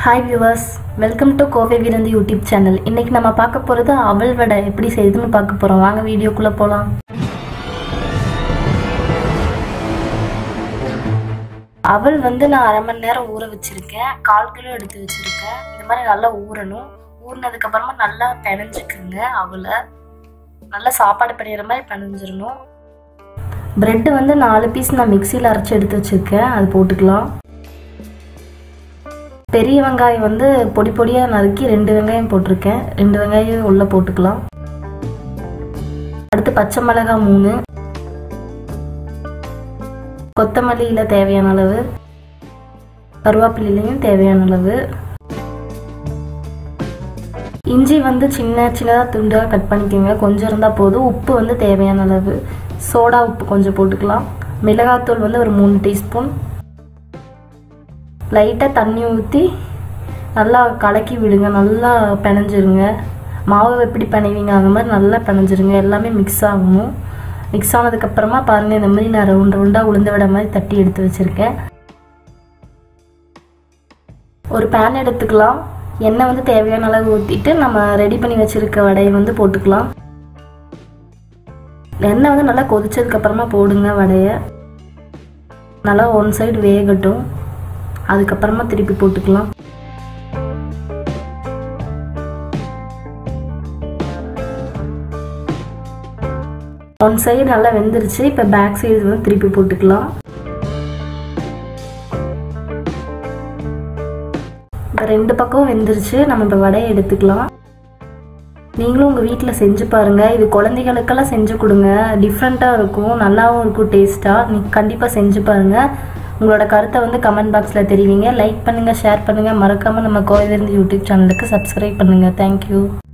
hi viewers welcome to Kovai Virundhu YouTube channel இன்னைக்கு நம்ம பார்க்க போகிறது அவல் வடை எப்படி செய்யுதுன்னு பார்க்க போகிறோம் வாங்க வீடியோக்குள்ளே போகலாம் அவல் வந்து நான் அரை மணி நேரம் ஊற வச்சுருக்கேன் கால் கிலோ எடுத்து வச்சுருக்கேன் இந்த மாதிரி நல்லா ஊறணும் ஊறினதுக்கப்புறமா நல்லா பிணைஞ்சுக்குங்க அவலை நல்லா சாப்பாடு பிணையிற மாதிரி பிணைஞ்சிடணும் ப்ரெட்டு வந்து நாலு பீஸ் நான் மிக்சியில் அரைச்சி எடுத்து வச்சுருக்கேன் அது போட்டுக்கலாம் பெரிய வெங்காயம் வந்து பொடி பொடியாக நறுக்கி ரெண்டு வெங்காயம் போட்டிருக்கேன் ரெண்டு வெங்காயம் உள்ளே போட்டுக்கலாம் அடுத்து பச்சை மிளகாய் மூணு கொத்தமல்லியில் தேவையான அளவு கருவேப்பிலையும் தேவையான அளவு இஞ்சி வந்து சின்ன சின்னதாக துண்டாக கட் பண்ணிக்கோங்க கொஞ்சம் இருந்தால் போதும் உப்பு வந்து தேவையான அளவு சோடா உப்பு கொஞ்சம் போட்டுக்கலாம் மிளகாத்தூள் வந்து ஒரு மூணு டீஸ்பூன் லைட்டாக தண்ணி ஊற்றி நல்லா கலக்கி விடுங்க நல்லா பிணைஞ்சிருங்க மாவு எப்படி பிணைவீங்க அந்த மாதிரி நல்லா பிணைஞ்சிருங்க எல்லாமே மிக்ஸ் ஆகணும் மிக்ஸ் ஆனதுக்கப்புறமா பாருங்கள் இந்த மாதிரி நான் ரவுண்ட் ரவுண்டாக உளுந்த விட மாதிரி தட்டி எடுத்து வச்சுருக்கேன் ஒரு பேன் எடுத்துக்கலாம் எண்ணெய் வந்து தேவையான அளவு ஊற்றிட்டு நம்ம ரெடி பண்ணி வச்சுருக்க வடையை வந்து போட்டுக்கலாம் எண்ணெய் வந்து நல்லா கொதிச்சதுக்கப்புறமா போடுங்க வடையை நல்லா ஒன் சைடு வேகட்டும் அதுக்கப்புறமா திருப்பி போட்டுக்கலாம் ஒன் சைடு நல்லா வெந்துருச்சு இப்போ பேக் சைடு வந்து திருப்பி போட்டுக்கலாம் இப்போ ரெண்டு பக்கம் வெந்துருச்சு நம்ம இப்போ வடையை எடுத்துக்கலாம் நீங்களும் உங்கள் வீட்டில் செஞ்சு பாருங்கள் இது குழந்தைகளுக்கெல்லாம் செஞ்சு கொடுங்க டிஃப்ரெண்ட்டாக இருக்கும் நல்லாவும் இருக்கும் டேஸ்ட்டாக நீங்கள் கண்டிப்பாக செஞ்சு பாருங்கள் உங்களோட கருத்தை வந்து கமெண்ட் பாக்ஸில் தெரிவிங்க லைக் பண்ணுங்கள் ஷேர் பண்ணுங்கள் மறக்காமல் நம்ம கோவிலிருந்து யூடியூப் சேனலுக்கு சப்ஸ்கிரைப் பண்ணுங்கள் தேங்க்யூ